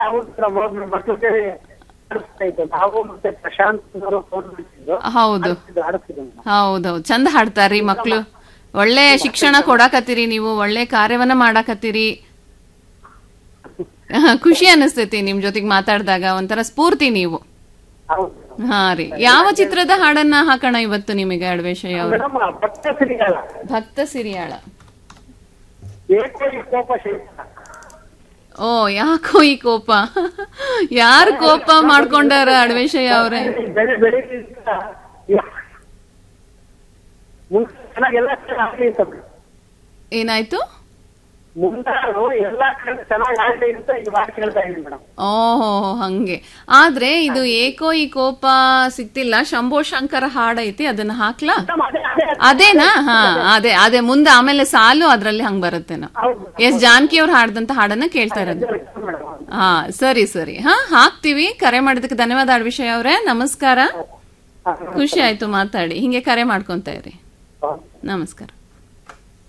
ಅವ್ರ ಮಕ್ಕಳಿಗೆ ಆಡಿಸ್ತಾ ಇದ್ದು ನಾವು ಮತ್ತೆ ಪ್ರಶಾಂತ್ ಅವರು ಫೋನ್ ಮಾಡ್ತಿದ್ರು ಹೌದು ಆಡಿಸ್ತಿದ್ರು ಆಡಿಸ್ತಿದ್ರು ಮೇಡಮ್ ಹೌದೌದು ಚಂದ ಹಾಡ್ತಾರ್ರಿ ಮಕ್ಳು ಒಳ್ಳೆ ಶಿಕ್ಷಣ ಕೊಡಾಕತ್ತೀರಿ ನೀವು ಒಳ್ಳೆ ಕಾರ್ಯವನ್ನ ಮಾಡಾಕತ್ತೀರಿ ಖುಷಿ ಅನಿಸ್ತೈತಿ ನಿಮ್ ಜೊತೆಗ್ ಮಾತಾಡಿದಾಗ ಒಂಥರ ಸ್ಫೂರ್ತಿ ನೀವು ಹೌದು ಹಾ ರೀ ಯಾವ ಚಿತ್ರದ ಹಾಡನ್ನ ಹಾಕೋಣ ಇವತ್ತು ನಿಮಗೆ ಅಡ್ವೇಶಯ್ಯ ಅವರು ಮೇಡಮ್ ಭಕ್ತ ಸಿರಿಗಾಲ ಭಕ್ತ ಸಿರಿಯಾಳ ಏಕೋ ಈ ಕೋಪ ಶೇಷ ಓ ಯಾಕೋ ಈ ಕೋಪ ಯಾರು ಕೋಪ ಮಾಡ್ಕೊಂಡಾರ ಅಡ್ವೇಶಯ್ಯ ಅವ್ರೆ ಬೆಳೆ ಬೆಳಿಗ್ಗೆ ಮುಂದೆ ಚೆನ್ನಾಗೆಲ್ಲ ಚೆನ್ನಾಗಿ ಅಂತ ಮೇಡಮ್ ಏನಾಯ್ತು ಮುಂದಾರು ಎಲ್ಲಾ ಕಡೆ ಚೆನ್ನಾಗಿ ಆಗಲಿ ಅಂತ ಈ ಮಾತು ಕೇಳ್ತಾ ಇದ್ದೀನಿ ಮೇಡಮ್ ಓಹೋ ಹಂಗೆ ಆದ್ರೆ ಇದು ಏಕೋ ಈ ಕೋಪ ಸಿಕ್ತಿಲ್ಲ ಶಂಭೋ ಶಂಕರ ಹಾಡೈತಿ ಅದನ್ನ ಹಾಕ್ಲಾ ಅದೇ ಅದೇ ಅದೇನಾ ಹಾ ಅದೇ ಅದೇ ಮುಂದೆ ಆಮೇಲೆ ಸಾಲು ಅದ್ರಲ್ಲಿ ಹಂಗ್ ಬರುತ್ತೇನೋ ಹೌದು ಎಸ್ ಜಾನಕಿ ಅವ್ರು ಹಾಡ್ದಂತ ಹಾಡನ್ನ ಕೇಳ್ತಾ ಇರೋದು ಮೇಡಮ್ ಹಾ ಸರಿ ಸರಿ ಹಾ ಹಾಕ್ತಿವಿ ಕರೆ ಮಾಡಿದಕ್ಕೆ ಧನ್ಯವಾದ ವಿಷಯ ಅವ್ರೆ ನಮಸ್ಕಾರ ಖುಷಿ ಆಯ್ತು ಮಾತಾಡಿ ಹಿಂಗೆ ಕರೆ ಮಾಡ್ಕೊಂತ ಇರಿ ನಮಸ್ಕಾರ